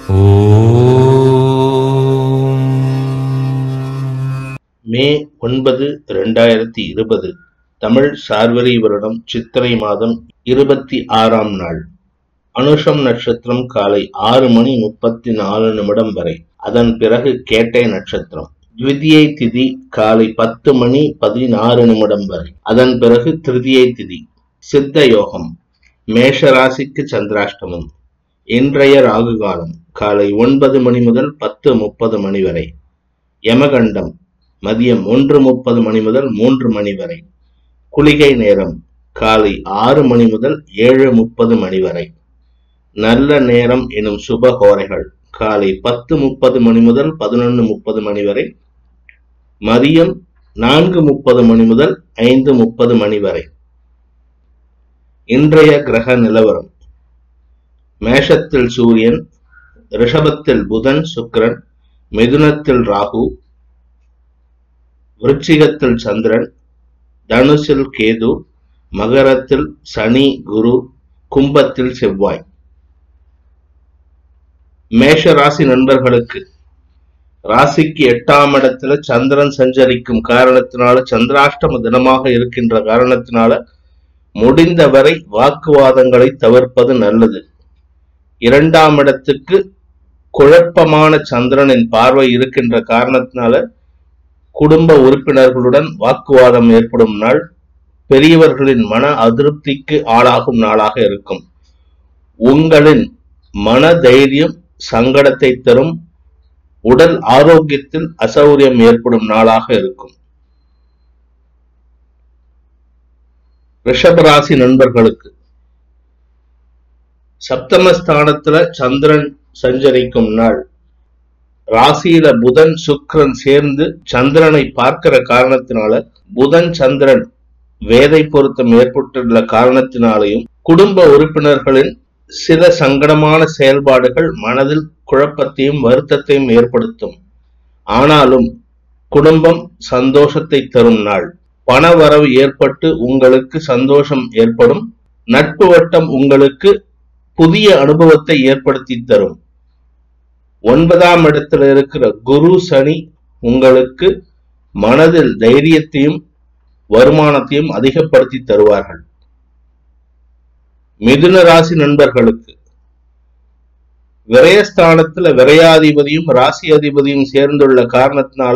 மே ஒன்பது இரண்டாயிரத்தி இருபது தமிழ் சார்வரி வருடம் சித்திரை மாதம் இருபத்தி ஆறாம் நாள் அனுஷம் நட்சத்திரம் காலை ஆறு மணி முப்பத்தி நாலு நிமிடம் வரை அதன் பிறகு கேட்டை நட்சத்திரம் த்விதியை திதி காலை பத்து மணி பதினாறு நிமிடம் வரை அதன் பிறகு திருதியை திதி சித்த யோகம் மேஷ ராசிக்கு சந்திராஷ்டமம் இன்றைய ராகு காலம் காலை ஒன்பது மணி முதல் பத்து முப்பது மணி வரை யமகண்டம் மதியம் ஒன்று முப்பது மணி முதல் மூன்று மணி வரை குளிகை நேரம் காலை ஆறு மணி முதல் ஏழு முப்பது மணி வரை நல்ல நேரம் எனும் சுப ஹோரைகள் காலை பத்து முப்பது மணி முதல் பதினொன்று முப்பது மணி வரை மதியம் நான்கு முப்பது மணி முதல் ஐந்து முப்பது மணி வரை இன்றைய கிரக நிலவரம் மேஷத்தில் சூரியன் ரிஷபத்தில் புதன் சுக்கிரன் மிதுனத்தில் ராகு விருச்சிகத்தில் சந்திரன் தனுசில் கேது மகரத்தில் சனி குரு கும்பத்தில் செவ்வாய் மேஷ ராசி நண்பர்களுக்கு ராசிக்கு எட்டாம் இடத்துல சந்திரன் சஞ்சரிக்கும் காரணத்தினால சந்திராஷ்டம தினமாக இருக்கின்ற காரணத்தினால முடிந்தவரை வாக்குவாதங்களை தவிர்ப்பது நல்லது இரண்டாம் இடத்துக்கு குழப்பமான சந்திரனின் பார்வை இருக்கின்ற காரணத்தினால குடும்ப உறுப்பினர்களுடன் வாக்குவாதம் ஏற்படும் நாள் பெரியவர்களின் மன அதிருப்திக்கு ஆளாகும் நாளாக இருக்கும் உங்களின் மன தைரியம் சங்கடத்தை தரும் உடல் ஆரோக்கியத்தில் அசௌரியம் ஏற்படும் நாளாக இருக்கும் ரிஷபராசி நண்பர்களுக்கு சப்தமஸ்தானத்துல சந்திரன் சஞ்சரிக்கும் நாள் ராசியில புதன் சுக்கிரன் சேர்ந்து சந்திரனை பார்க்கிற காரணத்தினால புதன் சந்திரன் வேதை பொருத்தம் ஏற்பட்டுள்ள காரணத்தினாலையும் குடும்ப உறுப்பினர்களின் சில சங்கடமான செயல்பாடுகள் மனதில் குழப்பத்தையும் வருத்தத்தையும் ஏற்படுத்தும் ஆனாலும் குடும்பம் சந்தோஷத்தை தரும் நாள் பண வரவு ஏற்பட்டு உங்களுக்கு சந்தோஷம் ஏற்படும் நட்பு வட்டம் உங்களுக்கு புதிய அனுபவத்தை ஏற்படுத்தி தரும் ஒன்பதாம் இடத்துல இருக்கிற குரு சனி உங்களுக்கு மனதில் தைரியத்தையும் வருமானத்தையும் அதிகப்படுத்தி தருவார்கள் மிதுன ராசி நண்பர்களுக்கு விரயஸ்தானத்துல விரையாதிபதியும் ராசி அதிபதியும் சேர்ந்துள்ள காரணத்தினால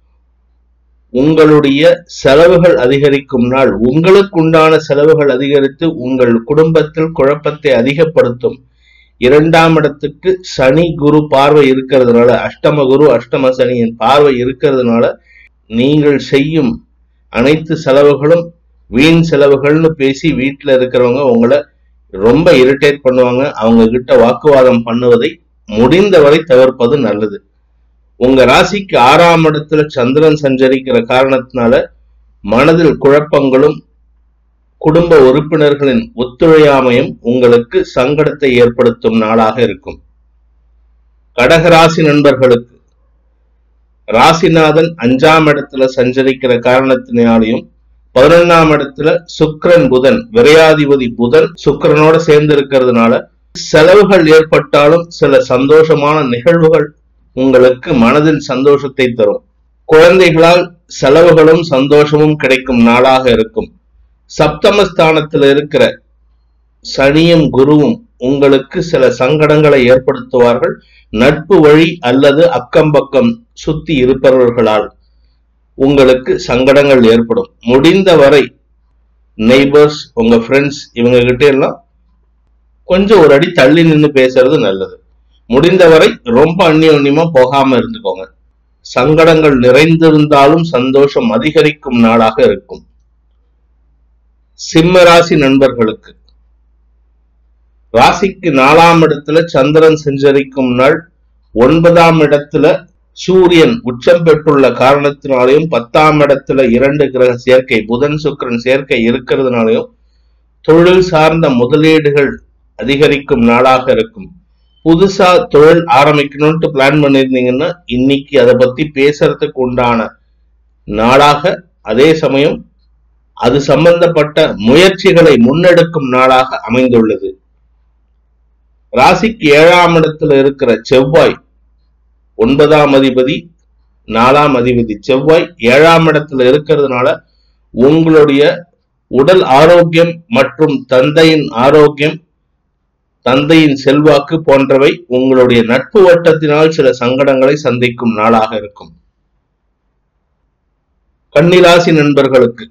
உங்களுடைய செலவுகள் அதிகரிக்கும் நாள் உங்களுக்கு உண்டான செலவுகள் அதிகரித்து உங்கள் குடும்பத்தில் குழப்பத்தை அதிகப்படுத்தும் இரண்டாம் இடத்துக்கு சனி குரு பார்வை இருக்கிறதுனால அஷ்டம குரு அஷ்டம சனியின் பார்வை இருக்கிறதுனால நீங்கள் செய்யும் அனைத்து செலவுகளும் வீண் செலவுகள்னு பேசி வீட்டில் இருக்கிறவங்க உங்களை ரொம்ப இரிட்டேட் பண்ணுவாங்க அவங்க கிட்ட வாக்குவாதம் பண்ணுவதை முடிந்தவரை தவிர்ப்பது நல்லது உங்க ராசிக்கு ஆறாம் இடத்துல சந்திரன் சஞ்சரிக்கிற காரணத்தினால மனதில் குழப்பங்களும் குடும்ப உறுப்பினர்களின் ஒத்துழையாமையும் உங்களுக்கு சங்கடத்தை ஏற்படுத்தும் நாளாக இருக்கும் கடகராசி நண்பர்களுக்கு ராசிநாதன் அஞ்சாம் இடத்துல சஞ்சரிக்கிற காரணத்தினாலையும் பதினொன்னாம் இடத்துல சுக்கிரன் புதன் விரையாதிபதி புதன் சுக்கிரனோட சேர்ந்து இருக்கிறதுனால செலவுகள் ஏற்பட்டாலும் சில சந்தோஷமான நிகழ்வுகள் உங்களுக்கு மனதில் சந்தோஷத்தை தரும் குழந்தைகளால் செலவுகளும் சந்தோஷமும் கிடைக்கும் நாளாக இருக்கும் சப்தமஸ்தானத்தில் இருக்கிற சனியும் குருவும் உங்களுக்கு சில சங்கடங்களை ஏற்படுத்துவார்கள் நட்பு வழி அல்லது அக்கம் பக்கம் சுத்தி இருப்பவர்களால் உங்களுக்கு சங்கடங்கள் ஏற்படும் முடிந்தவரை நெய்பர்ஸ் உங்க ஃப்ரெண்ட்ஸ் இவங்க கிட்ட எல்லாம் கொஞ்சம் ஒரு அடி தள்ளி நின்று பேசுறது நல்லது முடிந்தவரை ரொம்ப அந்நியோன்யமா போகாம இருந்துக்கோங்க சங்கடங்கள் நிறைந்திருந்தாலும் சந்தோஷம் அதிகரிக்கும் நாளாக இருக்கும் சிம்ம ராசி நண்பர்களுக்கு ராசிக்கு நாலாம் இடத்துல சந்திரன் சஞ்சரிக்கும் நாள் ஒன்பதாம் இடத்துல சூரியன் உச்சம் பெற்றுள்ள காரணத்தினாலையும் பத்தாம் இடத்துல இரண்டு கிரக சேர்க்கை புதன் சுக்கிரன் சேர்க்கை இருக்கிறதுனாலையும் தொழில் சார்ந்த முதலீடுகள் அதிகரிக்கும் நாளாக இருக்கும் புதுசா தொழில் ஆரம்பிக்கணும்ட்டு பிளான் பண்ணியிருந்தீங்கன்னா இன்னைக்கு அதை பத்தி பேசுறதுக்கு உண்டான நாளாக அதே சமயம் அது சம்பந்தப்பட்ட முயற்சிகளை முன்னெடுக்கும் நாளாக அமைந்துள்ளது ராசிக்கு ஏழாம் இடத்துல இருக்கிற செவ்வாய் ஒன்பதாம் அதிபதி நாலாம் அதிபதி செவ்வாய் ஏழாம் இடத்துல இருக்கிறதுனால உங்களுடைய உடல் ஆரோக்கியம் மற்றும் தந்தையின் ஆரோக்கியம் தந்தையின் செல்வாக்கு போன்றவை உங்களுடைய நட்பு வட்டத்தினால் சில சங்கடங்களை சந்திக்கும் நாளாக இருக்கும் கன்னிராசி நண்பர்களுக்கு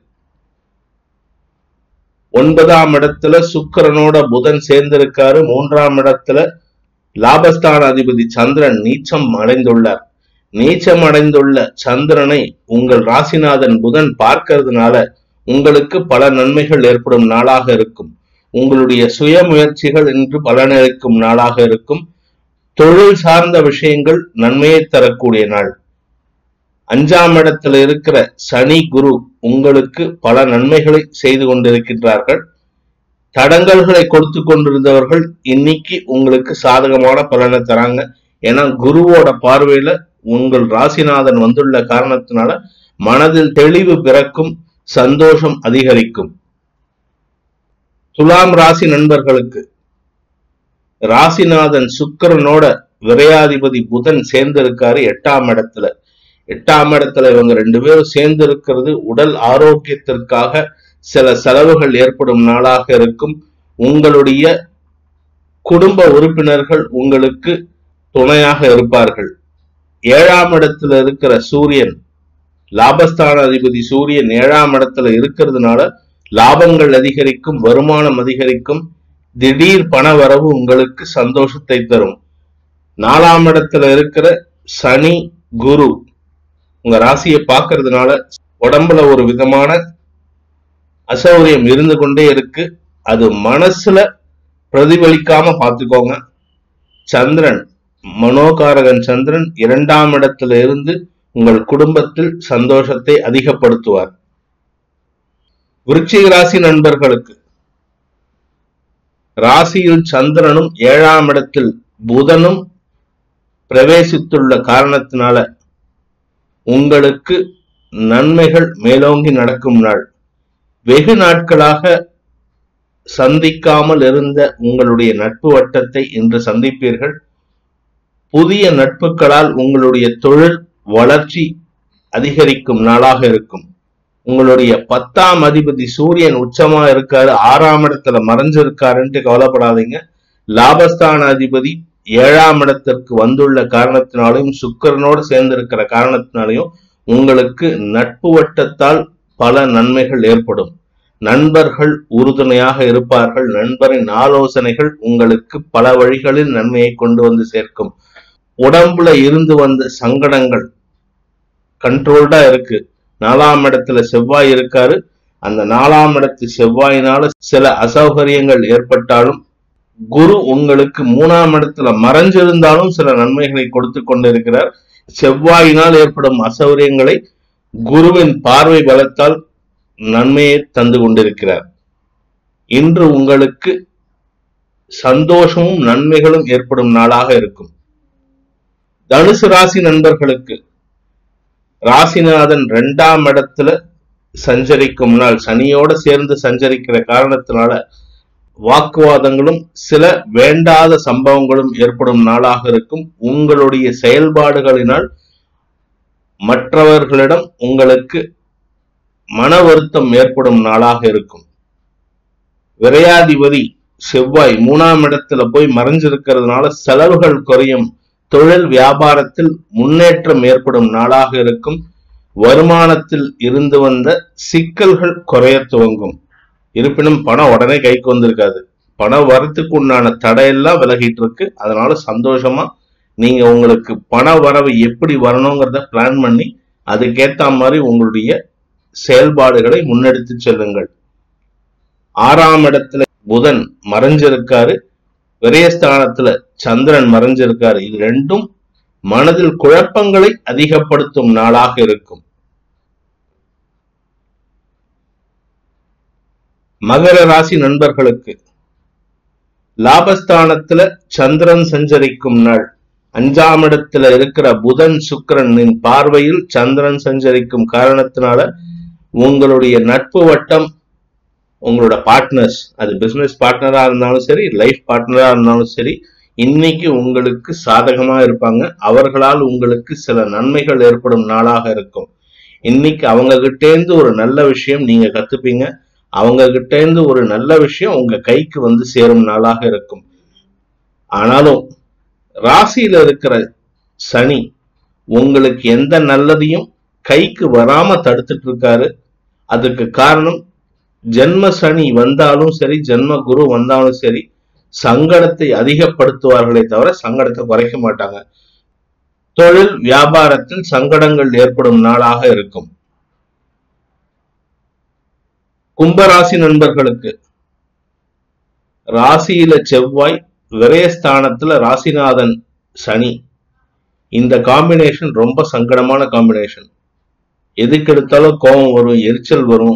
ஒன்பதாம் இடத்துல சுக்கிரனோட புதன் சேர்ந்திருக்காரு மூன்றாம் இடத்துல லாபஸ்தான அதிபதி சந்திரன் நீச்சம் அடைந்துள்ளார் நீச்சம் அடைந்துள்ள சந்திரனை உங்கள் ராசிநாதன் புதன் பார்க்கறதுனால உங்களுக்கு பல நன்மைகள் ஏற்படும் நாளாக இருக்கும் உங்களுடைய சுய முயற்சிகள் என்று பலனளிக்கும் நாளாக இருக்கும் தொழில் சார்ந்த விஷயங்கள் நன்மையை தரக்கூடிய நாள் அஞ்சாம் இடத்துல இருக்கிற சனி குரு உங்களுக்கு பல நன்மைகளை செய்து கொண்டிருக்கின்றார்கள் தடங்கல்களை கொடுத்து கொண்டிருந்தவர்கள் இன்னைக்கு உங்களுக்கு சாதகமான பலனை தராங்க ஏன்னா குருவோட பார்வையில உங்கள் ராசிநாதன் வந்துள்ள காரணத்தினால மனதில் தெளிவு பிறக்கும் சந்தோஷம் அதிகரிக்கும் துலாம் ராசி நண்பர்களுக்கு ராசிநாதன் சுக்கிரனோட விரையாதிபதி புதன் சேர்ந்திருக்காரு எட்டாம் இடத்துல எட்டாம் இடத்துல இவங்க ரெண்டு பேரும் சேர்ந்து இருக்கிறது உடல் ஆரோக்கியத்திற்காக சில செலவுகள் ஏற்படும் நாளாக இருக்கும் உங்களுடைய குடும்ப உறுப்பினர்கள் உங்களுக்கு துணையாக இருப்பார்கள் ஏழாம் இடத்துல இருக்கிற சூரியன் லாபஸ்தான அதிபதி சூரியன் ஏழாம் இடத்துல இருக்கிறதுனால லாபங்கள் அதிகரிக்கும் வருமானம் அதிகரிக்கும் திடீர் பண வரவு உங்களுக்கு சந்தோஷத்தை தரும் நாலாம் இடத்துல இருக்கிற சனி குரு உங்க ராசியை பார்க்கறதுனால உடம்புல ஒரு விதமான அசௌரியம் இருந்து கொண்டே இருக்கு அது மனசுல பிரதிபலிக்காம பார்த்துக்கோங்க சந்திரன் மனோகாரகன் சந்திரன் இரண்டாம் இடத்துல இருந்து உங்கள் குடும்பத்தில் சந்தோஷத்தை அதிகப்படுத்துவார் விருச்சிக ராசி நண்பர்களுக்கு ராசியில் சந்திரனும் ஏழாம் இடத்தில் புதனும் பிரவேசித்துள்ள காரணத்தினால உங்களுக்கு நன்மைகள் மேலோங்கி நடக்கும் நாள் வெகு நாட்களாக சந்திக்காமல் இருந்த உங்களுடைய நட்பு வட்டத்தை இன்று சந்திப்பீர்கள் புதிய நட்புகளால் உங்களுடைய தொழில் வளர்ச்சி அதிகரிக்கும் நாளாக இருக்கும் உங்களுடைய பத்தாம் அதிபதி சூரியன் உச்சமா இருக்காரு ஆறாம் இடத்துல மறைஞ்சிருக்காருன்ட்டு கவலைப்படாதீங்க லாபஸ்தான அதிபதி ஏழாம் இடத்திற்கு வந்துள்ள காரணத்தினாலையும் சுக்கரனோடு சேர்ந்திருக்கிற காரணத்தினாலையும் உங்களுக்கு நட்பு வட்டத்தால் பல நன்மைகள் ஏற்படும் நண்பர்கள் உறுதுணையாக இருப்பார்கள் நண்பரின் ஆலோசனைகள் உங்களுக்கு பல வழிகளில் நன்மையை கொண்டு வந்து சேர்க்கும் உடம்புல இருந்து வந்த சங்கடங்கள் கண்ட்ரோல்டா இருக்கு நாலாம் இடத்துல செவ்வாய் இருக்காரு அந்த நாலாம் இடத்து செவ்வாயினால சில அசௌகரியங்கள் ஏற்பட்டாலும் குரு உங்களுக்கு மூணாம் இடத்துல மறைஞ்சிருந்தாலும் சில நன்மைகளை கொடுத்து கொண்டிருக்கிறார் செவ்வாயினால் ஏற்படும் அசௌகரியங்களை குருவின் பார்வை பலத்தால் நன்மையை தந்து கொண்டிருக்கிறார் இன்று உங்களுக்கு சந்தோஷமும் நன்மைகளும் ஏற்படும் நாளாக இருக்கும் தனுசு ராசி நண்பர்களுக்கு ராசிநாதன் இரண்டாம் இடத்துல சஞ்சரிக்கும் நாள் சனியோட சேர்ந்து சஞ்சரிக்கிற காரணத்தினால வாக்குவாதங்களும் சில வேண்டாத சம்பவங்களும் ஏற்படும் நாளாக இருக்கும் உங்களுடைய செயல்பாடுகளினால் மற்றவர்களிடம் உங்களுக்கு மன வருத்தம் ஏற்படும் நாளாக இருக்கும் விரையாதிபதி செவ்வாய் மூணாம் இடத்துல போய் மறைஞ்சிருக்கிறதுனால செலவுகள் குறையும் தொழில் வியாபாரத்தில் முன்னேற்றம் ஏற்படும் நாளாக இருக்கும் வருமானத்தில் இருந்து வந்த சிக்கல்கள் குறைய துவங்கும் இருப்பினும் பணம் உடனே கைக்கு வந்திருக்காது பணம் வரத்துக்கு உண்டான தடையெல்லாம் விலகிட்டு இருக்கு அதனால சந்தோஷமா நீங்க உங்களுக்கு பண வரவு எப்படி வரணுங்கிறத பிளான் பண்ணி அதுக்கேத்த மாதிரி உங்களுடைய செயல்பாடுகளை முன்னெடுத்து செல்லுங்கள் ஆறாம் இடத்துல புதன் மறைஞ்சிருக்காரு விரயஸ்தானத்துல சந்திரன் மறைஞ்சிருக்காரு இது ரெண்டும் மனதில் குழப்பங்களை அதிகப்படுத்தும் நாளாக இருக்கும் மகர ராசி நண்பர்களுக்கு லாபஸ்தானத்துல சந்திரன் சஞ்சரிக்கும் நாள் அஞ்சாம் இடத்துல இருக்கிற புதன் சுக்கிரனின் பார்வையில் சந்திரன் சஞ்சரிக்கும் காரணத்தினால உங்களுடைய நட்பு வட்டம் உங்களோட பார்ட்னர்ஸ் அது பிசினஸ் பார்ட்னரா இருந்தாலும் சரி லைஃப் பார்ட்னரா இருந்தாலும் சரி இன்னைக்கு உங்களுக்கு சாதகமா இருப்பாங்க அவர்களால் உங்களுக்கு சில நன்மைகள் ஏற்படும் நாளாக இருக்கும் இன்னைக்கு அவங்க கிட்டேந்து ஒரு நல்ல விஷயம் நீங்க கத்துப்பீங்க அவங்க கிட்டேந்து ஒரு நல்ல விஷயம் உங்க கைக்கு வந்து சேரும் நாளாக இருக்கும் ஆனாலும் ராசியில இருக்கிற சனி உங்களுக்கு எந்த நல்லதையும் கைக்கு வராம தடுத்துட்டு இருக்காரு அதுக்கு காரணம் ஜென்ம சனி வந்தாலும் சரி ஜென்ம குரு வந்தாலும் சரி சங்கடத்தை அதிகப்படுத்துவார்களே தவிர சங்கடத்தை குறைக்க மாட்டாங்க தொழில் வியாபாரத்தில் சங்கடங்கள் ஏற்படும் நாளாக இருக்கும் கும்பராசி நண்பர்களுக்கு ராசியில செவ்வாய் விரயஸ்தானத்துல ராசிநாதன் சனி இந்த காம்பினேஷன் ரொம்ப சங்கடமான காம்பினேஷன் எதுக்கு எடுத்தாலும் கோபம் வரும் எரிச்சல் வரும்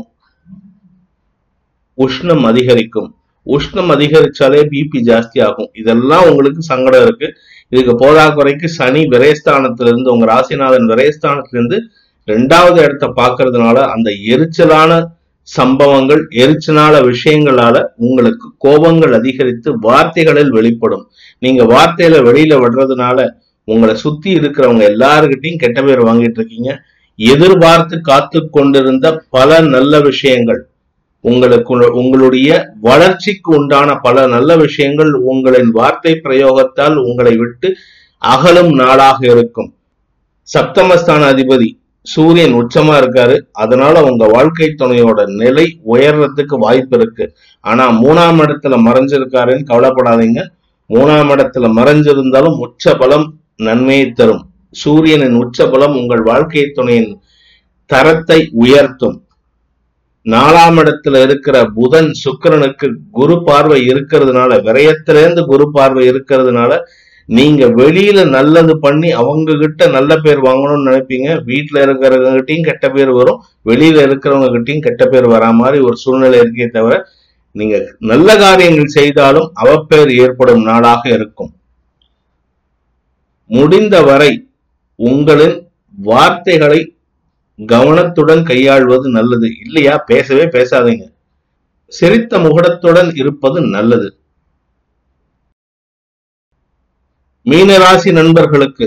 உஷ்ணம் அதிகரிக்கும் உஷ்ணம் அதிகரிச்சாலே பிபி ஜாஸ்தி ஆகும் இதெல்லாம் உங்களுக்கு சங்கடம் இருக்கு இதுக்கு போதாக்குறைக்கு சனி விரயஸ்தானத்திலிருந்து உங்க ராசிநாதன் விரயஸ்தானத்திலிருந்து ரெண்டாவது இடத்த பார்க்கறதுனால அந்த எரிச்சலான சம்பவங்கள் எரிச்சலான விஷயங்களால உங்களுக்கு கோபங்கள் அதிகரித்து வார்த்தைகளில் வெளிப்படும் நீங்க வார்த்தையில வெளியில விடுறதுனால உங்களை சுத்தி இருக்கிறவங்க எல்லாருக்கிட்டையும் கெட்ட பேர் வாங்கிட்டு இருக்கீங்க எதிர்பார்த்து காத்து கொண்டிருந்த பல நல்ல விஷயங்கள் உங்களுக்கு உங்களுடைய வளர்ச்சிக்கு உண்டான பல நல்ல விஷயங்கள் உங்களின் வார்த்தை பிரயோகத்தால் உங்களை விட்டு அகலும் நாளாக இருக்கும் சப்தமஸ்தான அதிபதி சூரியன் உச்சமா இருக்காரு அதனால உங்க வாழ்க்கை துணையோட நிலை உயர்றதுக்கு வாய்ப்பு இருக்கு ஆனா மூணாம் இடத்துல மறைஞ்சிருக்காருன்னு கவலைப்படாதீங்க மூணாம் இடத்துல மறைஞ்சிருந்தாலும் உச்ச பலம் நன்மையை தரும் சூரியனின் உச்ச பலம் உங்கள் வாழ்க்கை துணையின் தரத்தை உயர்த்தும் நாலாம் இடத்துல இருக்கிற புதன் சுக்கிரனுக்கு குரு பார்வை இருக்கிறதுனால விரயத்திலேருந்து குரு பார்வை இருக்கிறதுனால நீங்க வெளியில நல்லது பண்ணி அவங்க கிட்ட நல்ல பேர் வாங்கணும்னு நினைப்பீங்க வீட்டுல இருக்கிறவங்க கிட்டயும் கெட்ட பேர் வரும் வெளியில இருக்கிறவங்க கிட்டயும் கெட்ட பேர் வரா மாதிரி ஒரு சூழ்நிலை இருக்கே தவிர நீங்க நல்ல காரியங்கள் செய்தாலும் அவப்பேர் ஏற்படும் நாளாக இருக்கும் முடிந்தவரை உங்களின் வார்த்தைகளை கவனத்துடன் கையாள்வது நல்லது இல்லையா பேசவே பேசாதீங்க சிரித்த முகடத்துடன் இருப்பது நல்லது மீனராசி நண்பர்களுக்கு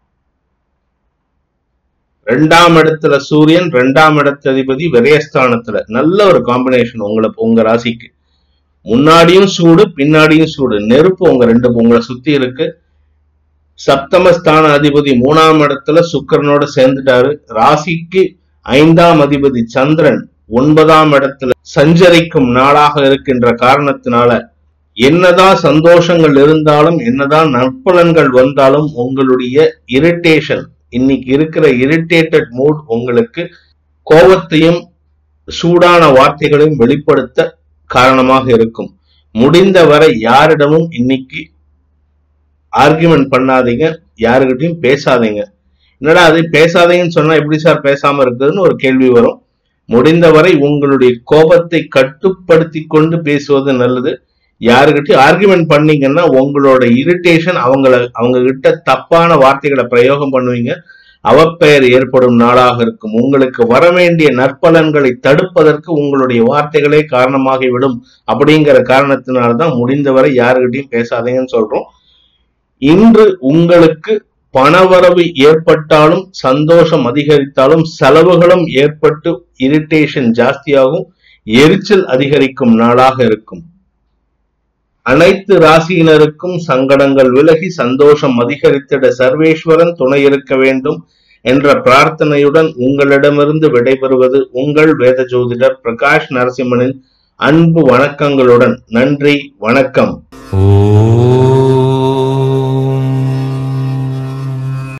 ரெண்டாம் இடத்துல சூரியன் ரெண்டாம் இடத்த அதிபதி விரயஸ்தானத்துல நல்ல ஒரு காம்பினேஷன் உங்களை உங்க ராசிக்கு முன்னாடியும் சூடு பின்னாடியும் சூடு நெருப்பு உங்க ரெண்டு உங்களை சுத்தி இருக்கு சப்தமஸ்தான அதிபதி மூணாம் இடத்துல சுக்கரனோட சேர்ந்துட்டாரு ராசிக்கு ஐந்தாம் அதிபதி சந்திரன் ஒன்பதாம் இடத்துல சஞ்சரிக்கும் நாளாக இருக்கின்ற காரணத்தினால என்னதான் சந்தோஷங்கள் இருந்தாலும் என்னதான் நற்பலன்கள் வந்தாலும் உங்களுடைய இரிட்டேஷன் இன்னைக்கு இருக்கிற இரிட்டேட்டட் மூட் உங்களுக்கு கோபத்தையும் சூடான வார்த்தைகளையும் வெளிப்படுத்த காரணமாக இருக்கும் முடிந்தவரை யாரிடமும் இன்னைக்கு ஆர்குமெண்ட் பண்ணாதீங்க யாருக்கிட்டையும் பேசாதீங்க என்னடா அது பேசாதீங்கன்னு சொன்னா எப்படி சார் பேசாம இருக்குதுன்னு ஒரு கேள்வி வரும் முடிந்தவரை உங்களுடைய கோபத்தை கட்டுப்படுத்தி கொண்டு பேசுவது நல்லது யாருக்கிட்டையும் ஆர்குமெண்ட் பண்ணீங்கன்னா உங்களோட இரிட்டேஷன் அவங்கள அவங்க கிட்ட தப்பான வார்த்தைகளை பிரயோகம் பண்ணுவீங்க அவப்பெயர் ஏற்படும் நாளாக இருக்கும் உங்களுக்கு வரவேண்டிய நற்பலன்களை தடுப்பதற்கு உங்களுடைய வார்த்தைகளே காரணமாகிவிடும் அப்படிங்கிற காரணத்தினால்தான் முடிந்தவரை யாருக்கிட்டையும் பேசாதீங்கன்னு சொல்றோம் இன்று உங்களுக்கு பணவரவு ஏற்பட்டாலும் சந்தோஷம் அதிகரித்தாலும் செலவுகளும் ஏற்பட்டு இரிட்டேஷன் ஜாஸ்தியாகும் எரிச்சல் அதிகரிக்கும் நாளாக இருக்கும் அனைத்து ராசியினருக்கும் சங்கடங்கள் விலகி சந்தோஷம் அதிகரித்திட சர்வேஸ்வரன் துணை இருக்க வேண்டும் என்ற பிரார்த்தனையுடன் உங்களிடமிருந்து விடைபெறுவது உங்கள் வேத ஜோதிடர் பிரகாஷ் நரசிம்மனின் அன்பு வணக்கங்களுடன் நன்றி வணக்கம் ஓ